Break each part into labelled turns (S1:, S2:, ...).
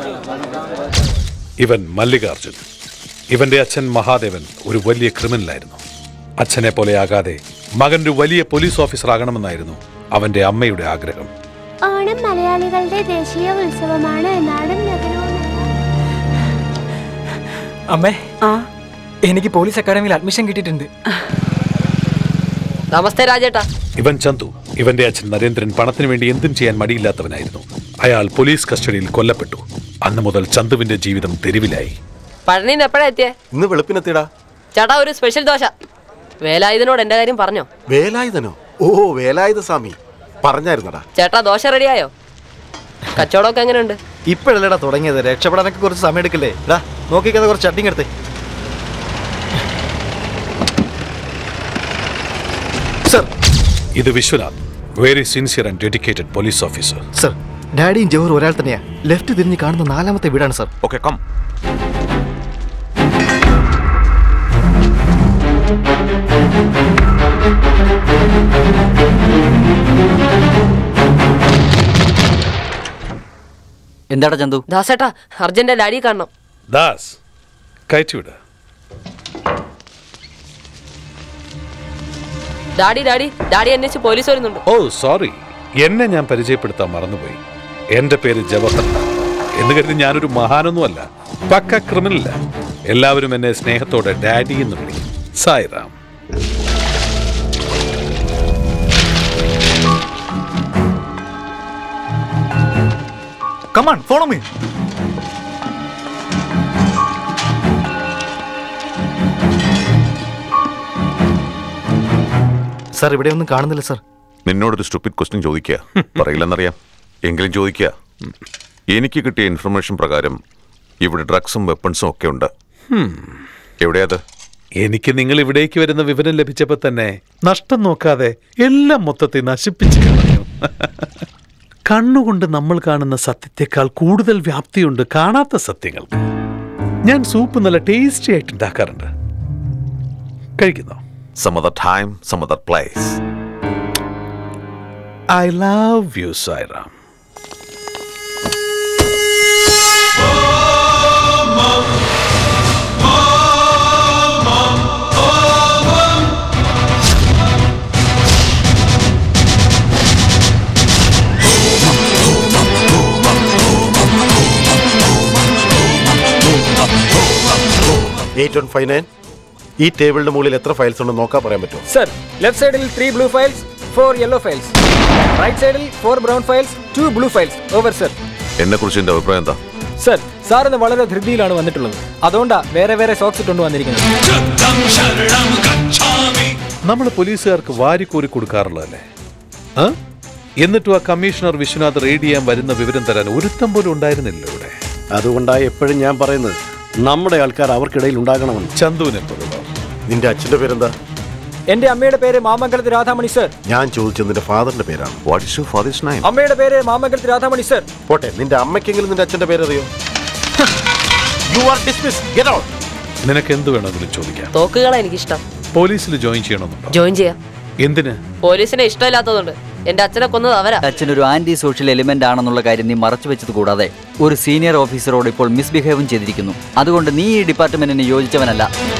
S1: ഇവൻ മല്ലികാർജുൻ ഇവന്റെ അച്ഛൻ മഹാദേവൻ ഒരു വലിയ ക്രിമിനലായിരുന്നു അച്ഛനെ പോലെയാകാതെ മകൻ ഒരു വലിയ പോലീസ് ഓഫീസർ ആകണമെന്നായിരുന്നു അവന്റെ അമ്മയുടെ ആഗ്രഹം
S2: ഓണം മലയാളികളുടെ ദേശീയ ഉത്സവമാണ് നാടും നഗരവും
S3: അമ്മേ എനിക്ക് പോലീസ് അക്കാഡമിയിൽ അഡ്മിഷൻ കിട്ടിയിട്ടുണ്ട്
S4: നമസ്തേ രാജേട്ടാ
S1: ഇവൻ ചന്തു ഇവന്റെ അച്ഛൻ നരേന്ദ്രൻ പണത്തിന് വേണ്ടി എന്തും ചെയ്യാൻ മടിയില്ലാത്തവനായിരുന്നു അയാൾ പോലീസ് കസ്റ്റഡിയിൽ കൊല്ലപ്പെട്ടു അന്നു മുതൽ ചന്തുവിന്റെ ജീവിതം തെരുവിലായി
S4: പഴനിന്ന് എപ്പോഴാ എത്തിയേ
S5: ഇന്ന് വെളുപ്പിനെത്തിടാ
S4: ചേട്ടാ ഒരു സ്പെഷ്യൽ ദോശ വേലായുധനോട് എന്റെ കാര്യം പറഞ്ഞോ
S5: വേലായുധനോ ഓ വേലായുധ സ്വാമി പറഞ്ഞായിരുന്നടാ
S4: ചേട്ടാ ദോശ റെഡിയായോ കച്ചവടമൊക്കെ എങ്ങനെയുണ്ട്
S6: ഇപ്പോഴല്ലേടാ തുടങ്ങിയത് രക്ഷപ്പെടാനൊക്കെ കുറച്ച് സമയം എടുക്കില്ലേ ഡാ നോക്കിക്കാതെ കുറച്ച് ചട്ടിങ് എടുത്തേ സർ
S1: ഇത് Viswanath very sincere and dedicated police officer
S6: sir ഡാഡിയും ജവഹർ ഒരാൾ തന്നെയാ ലെഫ്റ്റ് തിരിഞ്ഞ് കാണുന്ന നാലാമത്തെ വീടാണ് സർ
S7: ഓക്കെ കം
S8: എന്താടാ ചന്തു
S4: ദാസേട്ടാ അർജന്റ് ഡാഡി കാണണം
S1: ദാസ് കയറ്റിവിട്
S4: ഡാഡി ഡാഡി ഡാഡി അന്വേഷിച്ച് പോലീസ് വരുന്നുണ്ട്
S1: ഓ സോറി എന്നെ ഞാൻ പരിചയപ്പെടുത്താൻ മറന്നുപോയി എന്റെ പേര് ജവഹർ എന്ന് കരുതി ഞാനൊരു മഹാനൊന്നുമല്ല പക്ക ക്രിമിനല്ല എല്ലാവരും എന്നെ സ്നേഹത്തോടെ ഡാഡി എന്ന് വിളിക്കും Sairam
S6: come on follow me sir ഇവിടെ ഒന്നും കാണുന്നില്ല സർ
S7: നിന്നോടൊരു സ്റ്റുപ്പിഡ് ക്വസ്റ്റ്യൻ ചോദിക്കുക പറയില്ലെന്നറിയാം എങ്കിലും ചോദിക്കുക എനിക്ക് കിട്ടിയ ഇൻഫർമേഷൻ പ്രകാരം ഇവിടെ ഡ്രഗ്സും വെപ്പൺസും ഒക്കെ ഉണ്ട് എവിടെയത്
S1: എനിക്ക് നിങ്ങൾ ഇവിടേക്ക് വരുന്ന വിവരം ലഭിച്ചപ്പോൾ തന്നെ നഷ്ടം നോക്കാതെ എല്ലാം മൊത്തത്തിൽ നശിപ്പിച്ചു കളഞ്ഞു കണ്ണുകൊണ്ട് നമ്മൾ കാണുന്ന സത്യത്തെക്കാൾ കൂടുതൽ വ്യാപ്തിയുണ്ട് കാണാത്ത സത്യങ്ങൾക്ക് ഞാൻ സൂപ്പ് നല്ല ടേസ്റ്റി ആയിട്ട് ഉണ്ടാക്കാറുണ്ട് കഴിക്കുന്നോ
S7: some other time some other place
S1: I love you Sairam
S5: eight one five nine ഈ ടേബിളിന്റെ മുകളിൽ എത്ര ഫയൽസ് ഉണ്ടെന്ന് നോക്കാൻ പറയാൻ പറ്റുമോ
S3: സർ ലെഫ്റ്റ് സൈഡിൽ three blue files four yellow files right സൈഡിൽ four brown files two blue files over sir
S7: എന്നെ കുറിച്ച് എന്റെ അഭിപ്രായം എന്താ
S3: സർ സാറിന് വളരെ ധൃതിയിലാണ് വന്നിട്ടുള്ളത് അതുകൊണ്ടാ വേറെ വേറെ സോക്സ് ഇട്ടുകൊണ്ട് വന്നിരിക്കുന്നത്
S1: നമ്മൾ പോലീസുകാർക്ക് വാരിക്കോരി കൊടുക്കാറുള്ളതല്ലേ ആ? എന്നിട്ടും ആ കമ്മീഷണർ വിശ്വനാഥ് റെയ്ഡ് ചെയ്യാൻ വരുന്ന വിവരം തരാൻ ഒരുത്തം പോലും ഉണ്ടായിരുന്നില്ല ഇവിടെ
S5: അതുകൊണ്ടാണ് എപ്പോഴും ഞാൻ പറയുന്നത് നമ്മുടെ ആൾക്കാർ അവർക്കിടയിൽ ഉണ്ടാകണമെന്ന്
S1: ചന്തുവിനെ പോലുള്ള
S5: നിന്റെ അച്ഛന്റെ പേരെന്താ
S3: എന്റെ അമ്മയുടെ പേര് മാമംഗലത്ത് രാധാമണി സർ
S5: ഞാൻ ചോദിച്ചത് നിന്റെ ഫാദറിന്റെ പേരാണ്
S7: what is your father's name
S3: അമ്മയുടെ പേര് മാമംഗലത്ത് രാധാമണി സർ
S5: പോട്ടെ നിന്റെ അമ്മയ്ക്കെങ്കിലും നിന്റെ അച്ഛന്റെ പേരറിയോ you are dismiss get out
S1: നിനക്ക് എന്ത് വേണമെങ്കിലും ചോദിക്കാം
S4: തോക്കുകളാ എനിക്കിഷ്ടം
S1: പോലീസിൽ ജോയിൻ ചെയ്യണമെന്നുണ്ടോ
S4: ജോയിൻ ചെയ്യാം
S1: എന്തിന്
S4: പോലീസിനെ ഇഷ്ടമില്ലാത്തതുകൊണ്ട് എന്റെ അച്ഛനെ കൊന്നത് അവരാ
S8: അച്ഛൻ ഒരു ആന്റി സോഷ്യൽ എലിമെന്റ് ആണെന്നുള്ള കാര്യം നീ മറച്ചു വെച്ചത് കൂടാതെ ഒരു സീനിയർ ഓഫീസറോട് ഇപ്പോൾ മിസ്ബിഹേവും ചെയ്തിരിക്കുന്നു അതുകൊണ്ട് നീ ഈ ഡിപ്പാർട്ട്മെന്റിന് യോജിച്ചവനല്ല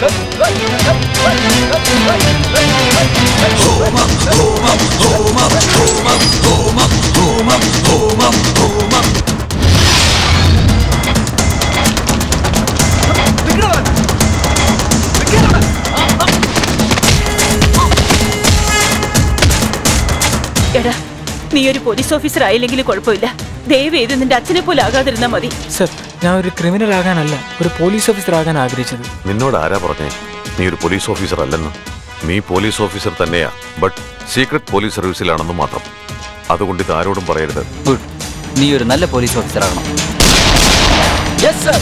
S9: എടാ നീ ഒരു പോലീസ് ഓഫീസർ ആയില്ലെങ്കിൽ കുഴപ്പമില്ല ദയവ് ചെയ്ത് നിന്റെ അച്ഛനെ പോലെ ആകാതിരുന്നാ മതി
S3: സർ ഞാൻ ഒരു ക്രിമിനൽ ആകാനല്ല ഒരു പോലീസ് ഓഫീസർ ആകാൻ ആഗ്രഹിച്ചത്
S7: നിന്നോട് ആരാ പറഞ്ഞേ നീ ഒരു പോലീസ് ഓഫീസർ അല്ലെന്ന് നീ പോലീസ് ഓഫീസർ തന്നെയാ ബട്ട് സീക്രട്ട് പോലീസ് സർവീസിലാണെന്ന് മാത്രം അതുകൊണ്ട് ഇത് ആരോടും പറയരുത്
S8: ഗുഡ് നീ ഒരു നല്ല പോലീസ് ഓഫീസർ ആകണം
S3: യെസ് സർ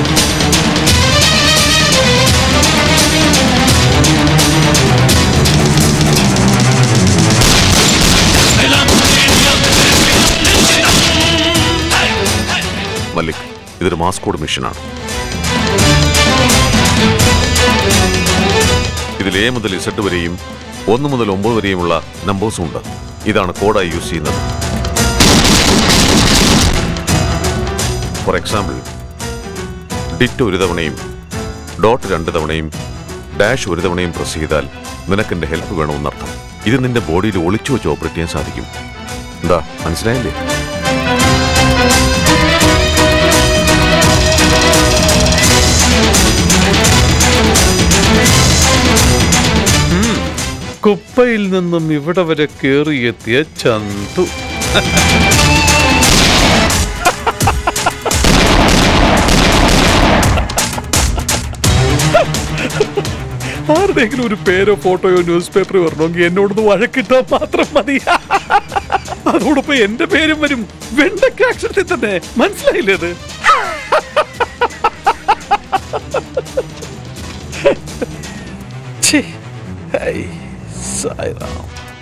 S7: മല്ലിക് ഇതൊരു മാസ്കോഡ് മിഷനാണ് ഇതിൽ എ മുതൽ ഇസഡ് വരെയും ഒന്ന് മുതൽ ഒമ്പത് വരെയുമുള്ള നമ്പേഴ്സും ഉണ്ട് ഇതാണ് കോഡായി യൂസ് ചെയ്യുന്നത് ഫോർ എക്സാമ്പിൾ ഡിറ്റ് ഒരു തവണയും ഡോട്ട് രണ്ട് തവണയും ഡാഷ് ഒരു തവണയും പ്രസ് ചെയ്താൽ നിനക്ക് എന്റെ ഹെൽപ്പ് വേണമെന്നർത്ഥം ഇത് നിന്റെ ബോഡിയിൽ ഒളിച്ചു വെച്ച് ഓപ്പറേറ്റ് ചെയ്യാൻ സാധിക്കും എന്താ മനസ്സിലായില്ലേ
S1: കുപ്പയിൽ നിന്നും ഇവിടെ വരെ കേറിയെത്തിയ ചന്തു ആരുടെയെങ്കിലും ഒരു പേരോ ഫോട്ടോയോ ന്യൂസ് പേപ്പറോ വരണമെങ്കിൽ എന്നോടൊന്ന് വഴക്കിട്ടാൽ മാത്രം മതി അതോടൊപ്പം എന്റെ പേരും വരും വെണ്ടയ്ക്ക് അക്ഷരത്തിൽ തന്നെ മനസ്സിലായില്ലേ അത് ഛേ, ഹൈ, സായിറാം.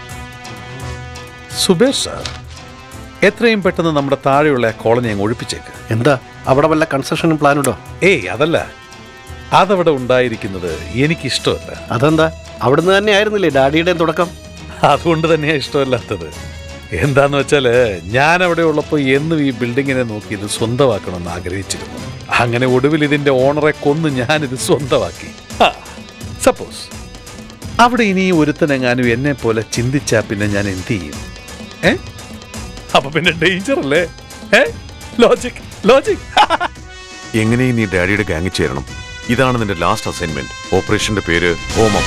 S1: സുബേഷ് സാർ എത്രയും പെട്ടെന്ന് നമ്മുടെ താഴെയുള്ള കോളനി അങ്ങ് ഒഴിപ്പിച്ചേക്ക്
S5: എന്താ അവിടെ വല്ല കൺസ്ട്രക്ഷനും പ്ലാൻ ഉണ്ടോ
S1: ഏയ് അതല്ല അതവിടെ ഉണ്ടായിരിക്കുന്നത് എനിക്കിഷ്ടമല്ല
S5: അതെന്താ അവിടുന്ന് തന്നെ ആയിരുന്നില്ലേ ഡാഡിയുടെയും തുടക്കം
S1: അതുകൊണ്ട് തന്നെയാ ഇഷ്ടമല്ലാത്തത് എന്താന്ന് വെച്ചാല് ഞാൻ അവിടെ ഉള്ളപ്പോൾ എന്നും ഈ ബിൽഡിങ്ങിനെ നോക്കി ഇത് സ്വന്തമാക്കണമെന്ന് ആഗ്രഹിച്ചിരുന്നു അങ്ങനെ ഒടുവിൽ ഇതിന്റെ ഓണറെ കൊന്ന് ഞാനിത് സ്വന്തമാക്കി സപ്പോസ് അവിടെ ഇനി ഒരുത്തനെങ്ങാനും എന്നെ പോലെ ചിന്തിച്ചാ പിന്നെ ഞാൻ എന്ത് ചെയ്യും ഏ അപ്പൊ പിന്നെ ഡേഞ്ചർ അല്ലേ ഏ ലോജിക് ലോജിക്
S7: എങ്ങനെയും നീ ഡാഡിയുടെ ഗാങ്ങിൽ ചേരണം ഇതാണ് നിന്റെ ലാസ്റ്റ് അസൈൻമെന്റ് ഓപ്പറേഷന്റെ പേര് ഹോമം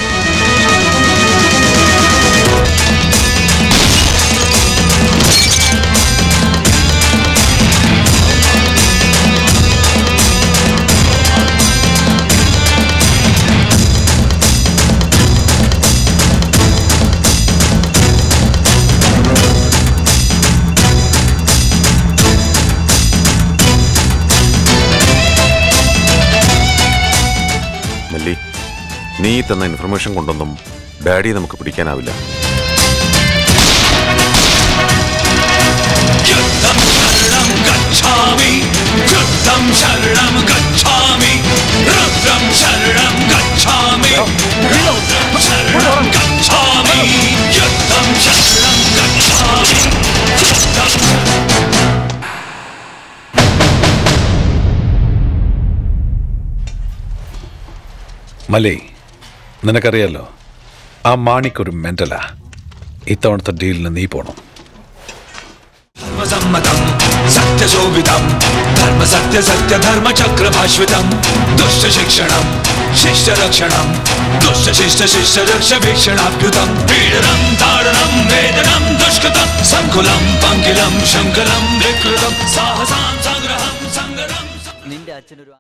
S7: മല്ലി നീ തന്ന ഇൻഫർമേഷൻ കൊണ്ടൊന്നും ഡാഡിയെ നമുക്ക് പിടിക്കാനാവില്ല
S1: മലേ നിനക്കറിയാലോ ആ മാണിക്കൊരു മെന്റലാ ഇത്തവണത്തെ ഡീലിന് നീ പോണം
S10: ധർമ്മസമ്മതം സത്യശോഭിതം ധർമ്മ സത്യ സത്യ ധർമ്മ ചക്രഭാശ്വിതം ദുഷ്ടശിക്ഷണം ശിഷ്ടരക്ഷണം ദുഷ്ടശിഷ്ട ശിഷ്ട രക്ഷ ഭീഷണാഭ്യുതം പീഡനം താടനം വേദനം ദുഷ്കൃതം സംകുലം പങ്കിലം ശങ്കലം വികൃതം സാഹസാം സംഗ്രഹം സങ്കരം
S8: നിന്റെ അച്ഛനൊരു